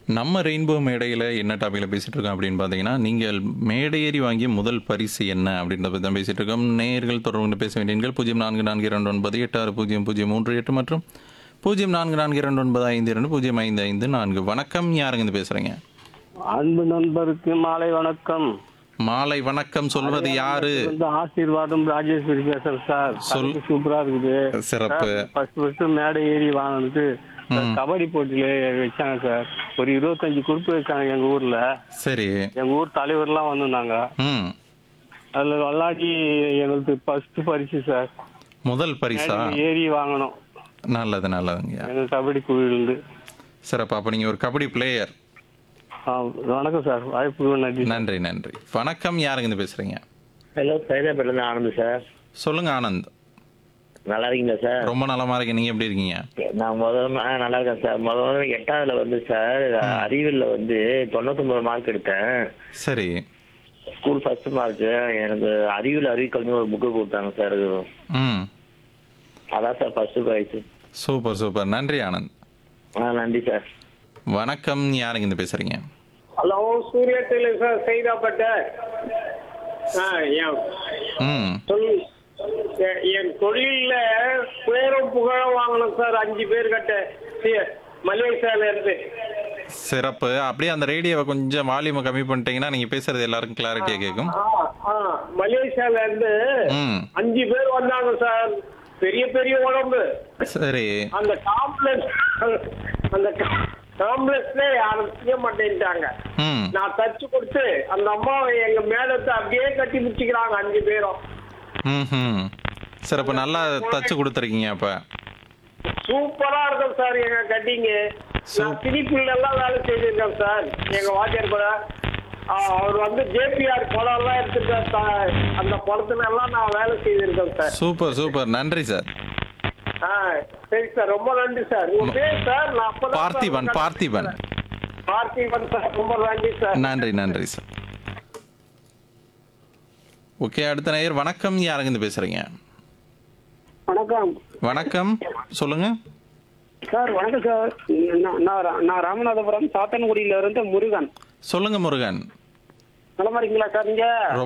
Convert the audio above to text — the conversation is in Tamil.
நம்ம ரெயின்போ மேடையில் என்ன டாப்பிக்கில் பேசிகிட்டு இருக்கோம் அப்படின்னு பார்த்தீங்கன்னா நீங்கள் மேடையேறி வாங்கிய முதல் பரிசு என்ன அப்படின்றத பற்றி தான் பேசிகிட்டு இருக்கோம் நேயர்கள் தொடர்பு கொண்டு பேச வேண்டிய எண்கள் பூஜ்ஜியம் நான்கு நான்கு இரண்டு ஒன்பது எட்டு ஆறு பூஜ்ஜியம் பூஜ்ஜியம் மூன்று எட்டு மற்றும் பூஜ்ஜியம் நான்கு நான்கு இரண்டு ஒன்பது ஐந்து இரண்டு பூஜ்ஜியம் ஐந்து ஐந்து நான்கு வணக்கம் யாருங்க இருந்து பேசுகிறீங்க அன்பு நண்பருக்கு மாலை வணக்கம் மாலை வணக்கம் சொல்வது யாரு வந்து ஆசீர்வாதம் ராஜேஸ்வரி பேசுறேன் சார் சொல். தலைப்பு சூப்பரா இருக்குது சிறப்பு ஃபர்ஸ்ட் ஃபர்ஸ்ட் மேடை ஏறி வாங்கினது கபடி போட்டியில வச்சாங்க சார் ஒரு இருபத்தஞ்சு குரூப் வச்சாங்க எங்க ஊர்ல சரி எங்க ஊர் தலைவர்லாம் வந்திருந்தாங்க ம் அதுல விளாடி எங்களுக்கு ஃபர்ஸ்ட் பரிசு சார் முதல் பரிசா மேடையில ஏறி வாங்கணும் நல்லது நல்லதுங்க எங்க கபடி குழுவிலிருந்து சிறப்பு அப்போ நீங்கள் ஒரு கபடி பிளேயர் ஆ, வணக்கம் சார் வாய்ப்புக்கு நன்றி நன்றி நன்றி வணக்கம் யாருங்க இருந்து பேசுகிறீங்க ஹலோ சைதாப்பேட்டிலேருந்து ஆனந்த் சார் சொல்லுங்க ஆனந்த் நல்லா இருக்கீங்களா சார் ரொம்ப நலமா இருக்கேன் நீங்க எப்படி இருக்கீங்க நான் முதல்ல ஆ நல்லா இருக்கேன் சார் முதல்ல எட்டாவதுல வந்து சார் அறிவியல்ல வந்து தொண்ணூத்தொம்பது மார்க் எடுத்தேன் சரி ஸ்கூல் ஃபர்ஸ்ட் மார்க் எனக்கு அறிவியல் அறிவிக்கல்னு ஒரு புக்கு கொடுத்தாங்க சார் அது ம் அதான் sir first prize super super நன்றி ஆனந்த் ஆ நன்றி சார் வணக்கம் யாருங்க இருந்து பேசுறீங்க ஹலோ சூர்யா டெய்லர் சார் செய்தாப்பட்ட ஆ என் ம் தொழில் எ- என் தொழில்ல பேரும் புகழும் வாங்கணும் சார் அஞ்சு பேர் கட்ட சி- மலேசியால இருந்து சிறப்பு அப்படியே அந்த ரேடியோவை கொஞ்சம் வால்யூமை கம்மி பண்ணிட்டீங்கன்னா நீங்க பேசுறது எல்லாருக்கும் கிளாரிட்டியா கேட்கும் ஆ, ஆ, மலேசியால இருந்து ம் அஞ்சு பேர் வந்தாங்க சார் பெரிய பெரிய உடம்பு சரி அந்த காம்ப்ளெக்ஸ் அந்த காம்ப்ளெக்ஸ்ல யாரும் செய்ய மாட்டேன்ட்டாங்க ம் நான் தச்சு கொடுத்து அந்த அம்மாவை எங்க மேலத்தை அப்படியே கட்டி பிடிச்சிக்கிறாங்க அஞ்சு பேரும் ம் சிறப்பு நல்லா தச்சு கொடுத்துருக்கீங்க அப்ப சூப்பரா இருக்கும் சார் எங்க கட்டிங்க நான் திணிப்புல எல்லாம் வேலை செய்திருக்கேன் சார் எங்க வாத்தியார் கூட ஆ, அவர் வந்து ஜேபிஆர் படம் எல்லாம் எடுத்துட்டார் சார் அந்த படத்துல எல்லாம் நான் வேலை செய்திருக்கேன் சார் சூப்பர் சூப்பர் நன்றி சார் ஆ சரி சார் ரொம்ப நன்றி சார் உங்க பேர் சார் நான் அப்பதான் சார் பார்த்திபன் பார்த்திபன் பார்த்திபன் சார் ரொம்ப நன்றி சார் நன்றி நன்றி சார் ஓகே அடுத்த நேயர் வணக்கம் யாருங்க இருந்து பேசுறீங்க வணக்கம் வணக்கம் சொல்லுங்க சார் வணக்கம் சார் நான் நான் ரா- நான் ராமநாதபுரம் சாத்தன்குடியில இருந்து முருகன் சொல்லுங்க முருகன் நலமா இருக்கீங்களா சார் நீங்க